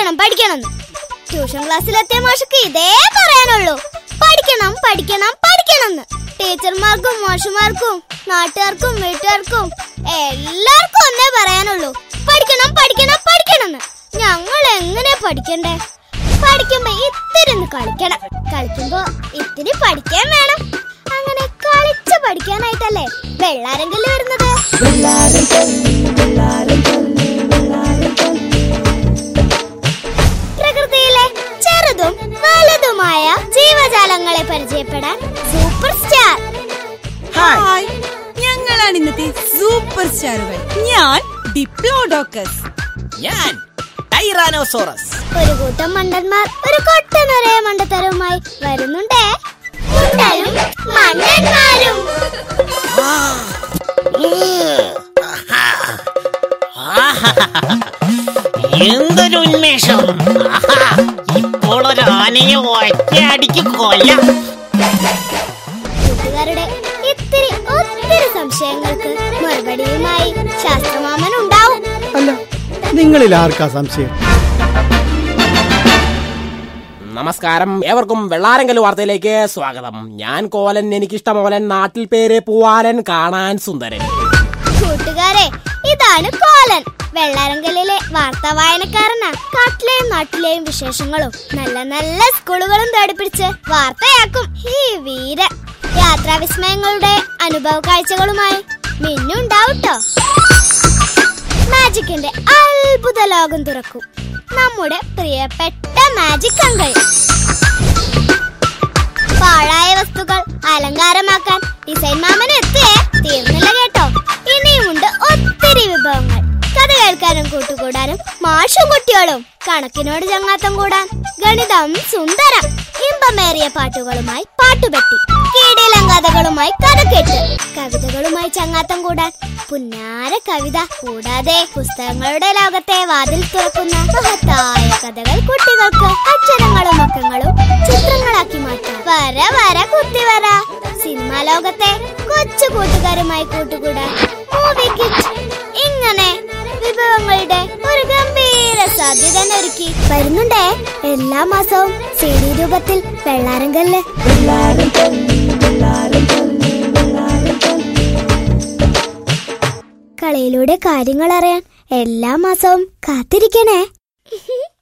പഠിക്കണം പഠിക്കണം ട്യൂഷൻ ക്ലാസ്സിലെത്തിയ മാഷക്ക് ഇതേ പറയാനുള്ളൂ പഠിക്കണം പഠിക്കണം പഠിക്കണം എന്ന് ടീച്ചർമാർക്കും മാഷുമാർക്കും നാട്ടുകാർക്കും വീട്ടുകാർക്കും എല്ലാവർക്കും ഒന്നേ പറയാനുള്ളൂ പഠിക്കണം പഠിക്കണം പഠിക്കണം എന്ന് ഞങ്ങൾ എങ്ങനെ പഠിക്കണ്ടേ പഠിക്കുമ്പോ ഇത്തിരി ഒന്ന് കളിക്കണം കളിക്കുമ്പോ ഇത്തിരി പഠിക്കാൻ വേണം അങ്ങനെ കളിച്ച് പഠിക്കാനായിട്ടല്ലേ വെള്ളാരെങ്കിലും വരുന്നത് പ്രകൃതിയിലെ ചെറുതും വലുതുമായ ജീവജാലങ്ങളെ പരിചയപ്പെടാൻ സൂപ്പർ സ്റ്റാർ ഹായ് ഞങ്ങളാണ് ഇന്നത്തെ സൂപ്പർ സ്റ്റാറുകൾ ഞാൻ ഡിപ്ലോഡോക്കസ് ഞാൻ ടൈറാനോസോറസ് ഒരു കൂട്ടം മണ്ടന്മാർ ഒരു കൊട്ട നിറയെ മണ്ടത്തരവുമായി വരുന്നുണ്ടേ മുണ്ടനും മണ്ടന്മാരും എന്തൊരു ഉന്മേഷം ആഹാ, ഇപ്പോൾ ഒരു ആനയെ ഒറ്റയടിക്ക് കൊല്ലാം കൂട്ടുകാരുടെ ഇത്തിരി ഒത്തിരി സംശയങ്ങൾക്ക് മറുപടിയുമായി ശാസ്ത്രമാമൻ ഉണ്ടാവും അല്ല നിങ്ങളിൽ ആർക്കാ സംശയം നമസ്കാരം ഏവർക്കും വെള്ളാരങ്കൽ വാർത്തയിലേക്ക് സ്വാഗതം ഞാൻ കോലൻ എനിക്കിഷ്ടമോലൻ നാട്ടിൽ പേര് പൂവാലൻ കാണാൻ സുന്ദരൻ കൂട്ടുകാരെ ഇതാണ് കോലൻ വെള്ളാരങ്കലിലെ വാർത്താ വായനക്കാരനാ കാട്ടിലെയും നാട്ടിലെയും വിശേഷങ്ങളും നല്ല നല്ല സ്കൂളുകളും തേടിപ്പിടിച്ച് വാർത്തയാക്കും ഈ വീര യാത്രാ വിസ്മയങ്ങളുടെ അനുഭവ കാഴ്ചകളുമായി മിന്നുണ്ടാവട്ടോ മാജിക്കിന്റെ അത്ഭുത ലോകം തുറക്കും നമ്മുടെ പ്രിയപ്പെട്ട മാജിക് അങ്കിൾ പാഴായ വസ്തുക്കൾ അലങ്കാരമാക്കാൻ ഡിസൈൻ മാമൻ എത്തിയേ തീർന്നില്ല കേട്ടോ ഇനിയുമുണ്ട് ഒത്തിരി വിഭവങ്ങൾ കഥ കേൾക്കാനും കൂട്ടുകൂടാനും മാഷും കുട്ടികളും കണക്കിനോട് ചങ്ങാത്തം കൂടാൻ ഗണിതം സുന്ദരം ഇമ്പമേറിയ പാട്ടുകളുമായി പാട്ടുപെട്ടി കീടിലം കഥകളുമായി കഥ കേട്ട് കവിതകളുമായി ചങ്ങാത്തം കൂടാൻ പുന്നാര കവിത കൂടാതെ പുസ്തകങ്ങളുടെ ലോകത്തെ വാതിൽ തുറക്കുന്ന മഹത്തായ കഥകൾ കുട്ടികൾക്ക് അക്ഷരങ്ങളും അക്കങ്ങളും ചിത്രങ്ങളാക്കി മാറ്റാം വര വര കുത്തി വര സിനിമാ ലോകത്തെ കൊച്ചു കൂട്ടുകാരുമായി കൂട്ടുകൂടാൻ മൂവി കിറ്റ് ഇങ്ങനെ വിഭവങ്ങളുടെ ഒരു ഗംഭീര സാധ്യത ഒരുക്കി വരുന്നുണ്ടേ എല്ലാ മാസവും സി ഡി രൂപത്തിൽ വെള്ളാരങ്കല്ല് കളിയിലൂടെ കാര്യങ്ങൾ അറിയാൻ എല്ലാ മാസവും കാത്തിരിക്കണേ